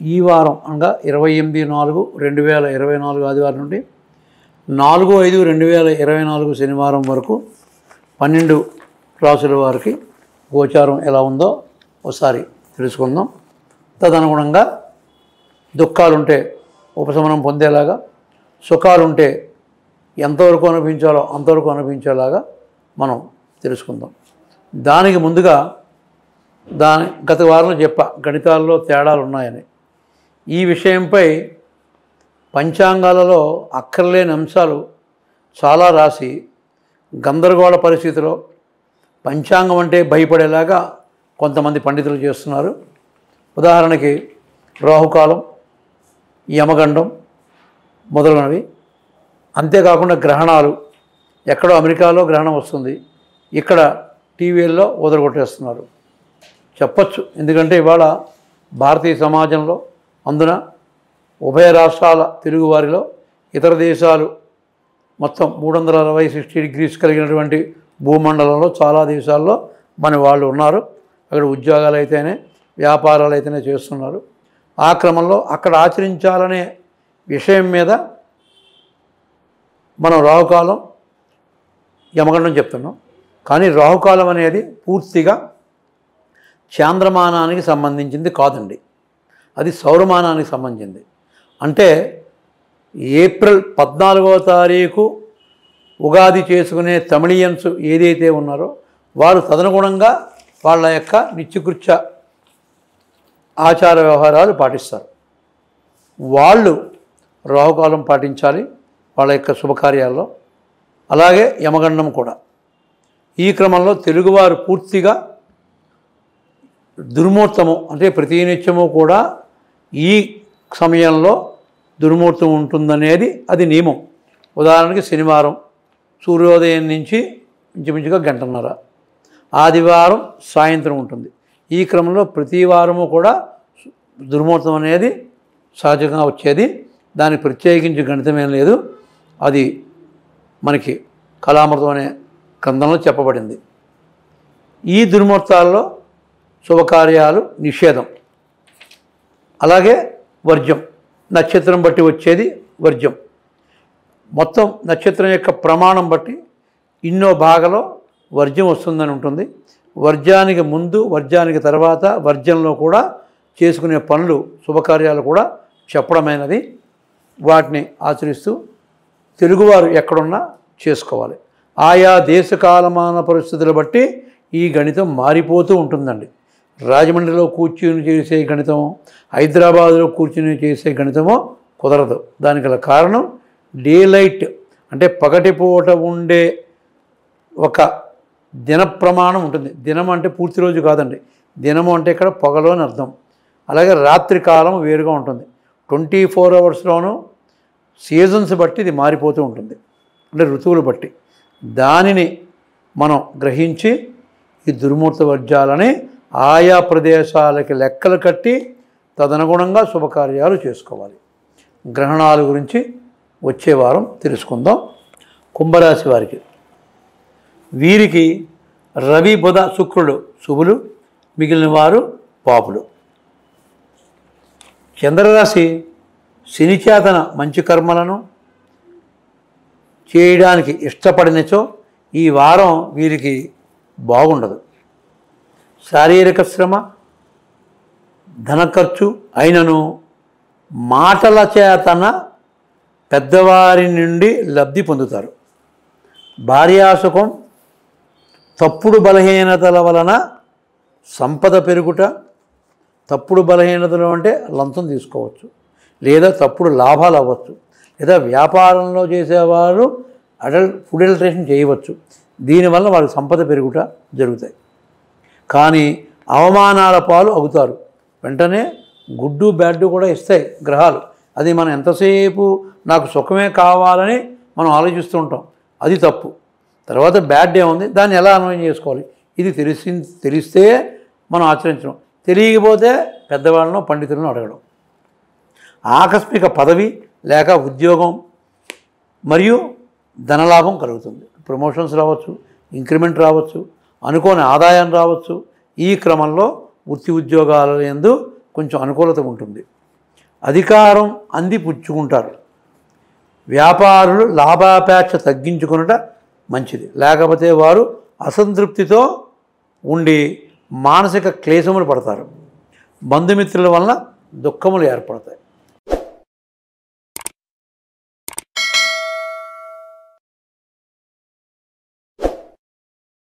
ఈ వారం అనగా ఇరవై ఎనిమిది నాలుగు రెండు వేల ఇరవై నాలుగు ఆదివారం నుండి నాలుగు ఐదు రెండు వేల ఇరవై నాలుగు శనివారం వరకు పన్నెండు రాసుల వారికి గోచారం ఎలా ఉందో ఒకసారి తెలుసుకుందాం తదనుగుణంగా దుఃఖాలుంటే ఉపశమనం పొందేలాగా సుఖాలుంటే ఎంతవరకు అనిపించాలో అంతవరకు అనిపించేలాగా మనం తెలుసుకుందాం దానికి ముందుగా దాని గత వారంలో చెప్ప గణితాల్లో తేడాలు ఉన్నాయని ఈ విషయంపై పంచాంగాలలో అక్కర్లేని అంశాలు చాలా రాసి గందరగోళ పరిస్థితిలో పంచాంగం అంటే భయపడేలాగా కొంతమంది పండితులు చేస్తున్నారు ఉదాహరణకి రాహుకాలం యమగండం మొదలైనవి అంతేకాకుండా గ్రహణాలు ఎక్కడో అమెరికాలో గ్రహణం వస్తుంది ఇక్కడ టీవీల్లో వదలగొట్టేస్తున్నారు చెప్పచ్చు ఎందుకంటే ఇవాళ భారతీయ సమాజంలో అందున ఉభయ రాష్ట్రాల తెలుగువారిలో ఇతర దేశాలు మొత్తం మూడు వందల అరవై సిక్స్టీ డిగ్రీస్ కలిగినటువంటి భూమండలంలో చాలా దేశాల్లో మన వాళ్ళు ఉన్నారు అక్కడ ఉద్యోగాలు అయితేనే వ్యాపారాలు అయితేనే చేస్తున్నారు ఆ క్రమంలో అక్కడ ఆచరించాలనే విషయం మీద మనం రాహుకాలం యమగండం చెప్తున్నాం కానీ రాహుకాలం అనేది పూర్తిగా చాంద్రమానానికి సంబంధించింది కాదండి అది సౌరమానానికి సంబంధించింది అంటే ఏప్రిల్ పద్నాలుగవ తారీఖు ఉగాది చేసుకునే తమిళియన్స్ ఏదైతే ఉన్నారో వారు తదనుగుణంగా వాళ్ళ యొక్క నిత్యకృత్య ఆచార వ్యవహారాలు పాటిస్తారు వాళ్ళు రాహుకాలం పాటించాలి వాళ్ళ యొక్క శుభకార్యాల్లో అలాగే యమగండం కూడా ఈ క్రమంలో తెలుగువారు పూర్తిగా దుర్ముహూర్తము అంటే ప్రతినిత్యము కూడా ఈ సమయంలో దుర్ముహూర్తం ఉంటుందనేది అది నియమం ఉదాహరణకి శనివారం సూర్యోదయం నుంచి ఇంచుమించుగా గంటన్నర ఆదివారం సాయంత్రం ఉంటుంది ఈ క్రమంలో ప్రతి వారము కూడా దుర్ముహూర్తం అనేది సహజంగా వచ్చేది దానికి ప్రత్యేకించి గణితమేం లేదు అది మనకి కళామృతం అనే గ్రంథంలో చెప్పబడింది ఈ దుర్ముహూర్తాల్లో శుభకార్యాలు నిషేధం అలాగే వర్జ్యం నక్షత్రం బట్టి వచ్చేది వర్జ్యం మొత్తం నక్షత్రం యొక్క ప్రమాణం బట్టి ఇన్నో భాగలో వర్జ్యం వస్తుందని ఉంటుంది వర్జానికి ముందు వర్జానికి తర్వాత వర్జంలో కూడా చేసుకునే పనులు శుభకార్యాలు కూడా చెప్పడమైనది వాటిని ఆచరిస్తూ తెలుగువారు ఎక్కడున్నా చేసుకోవాలి ఆయా దేశ కాలమాన పరిస్థితులు బట్టి ఈ గణితం మారిపోతూ ఉంటుందండి రాజమండ్రిలో కూర్చుని చేసే గణితం హైదరాబాదులో కూర్చుని చేసే గణితమో కుదరదు దానికి గల కారణం డే లైట్ అంటే పగటిపూట ఉండే ఒక దిన ప్రమాణం ఉంటుంది దినం అంటే పూర్తి రోజు కాదండి దినము అంటే ఇక్కడ పొగలో అని అర్థం అలాగే రాత్రి కాలం వేరుగా ఉంటుంది ట్వంటీ ఫోర్ అవర్స్లోనూ సీజన్స్ బట్టి ఇది మారిపోతూ ఉంటుంది అంటే ఋతువులు బట్టి దానిని మనం గ్రహించి ఈ దుర్మూర్త వర్జాలని ఆయా ప్రదేశాలకి లెక్కలు కట్టి తదనుగుణంగా శుభకార్యాలు చేసుకోవాలి గ్రహణాల గురించి వచ్చే వారం తెలుసుకుందాం కుంభరాశి వారికి వీరికి రవి బుధ శుక్రుడు శుభులు మిగిలిన వారు పాపులు చంద్రరాశి శనిచేతన మంచి కర్మలను చేయడానికి ఇష్టపడినచో ఈ వారం వీరికి బాగుండదు శారీరక శ్రమ ధన ఖర్చు అయినను మాటల చేతన పెద్దవారి నుండి లబ్ధి పొందుతారు భార్యాసుఖం తప్పుడు బలహీనతల వలన సంపద పెరుగుట తప్పుడు బలహీనతలు అంటే లంచం తీసుకోవచ్చు లేదా తప్పుడు లాభాలు అవ్వచ్చు లేదా వ్యాపారంలో చేసేవారు అడల్ ఫుడ్ అడల్ట్రేషన్ చేయవచ్చు దీనివల్ల వాళ్ళకి సంపద పెరుగుట జరుగుతాయి కానీ అవమానాల పాలు అవుతారు వెంటనే గుడ్డు బ్యాడ్ కూడా ఇస్తాయి గ్రహాలు అది మనం ఎంతసేపు నాకు సుఖమే కావాలని మనం ఆలోచిస్తూ ఉంటాం అది తప్పు తర్వాత బ్యాడ్ డే ఉంది దాన్ని ఎలా అన్వయం చేసుకోవాలి ఇది తెలిసి తెలిస్తే మనం ఆచరించడం తెలియకపోతే పెద్దవాళ్ళను పండితులను అడగడం ఆకస్మిక పదవి లేక ఉద్యోగం మరియు ధనలాభం కలుగుతుంది ప్రమోషన్స్ రావచ్చు ఇంక్రిమెంట్ రావచ్చు అనుకోని ఆదాయం రావచ్చు ఈ క్రమంలో వృత్తి ఉద్యోగాల ఎందు కొంచెం అనుకూలత ఉంటుంది అధికారం అంది పుచ్చుకుంటారు వ్యాపారులు లాభాపేక్ష తగ్గించుకునుట మంచిది లేకపోతే వారు అసంతృప్తితో ఉండి మానసిక క్లేశములు పడతారు బంధుమిత్రుల వలన దుఃఖములు ఏర్పడతాయి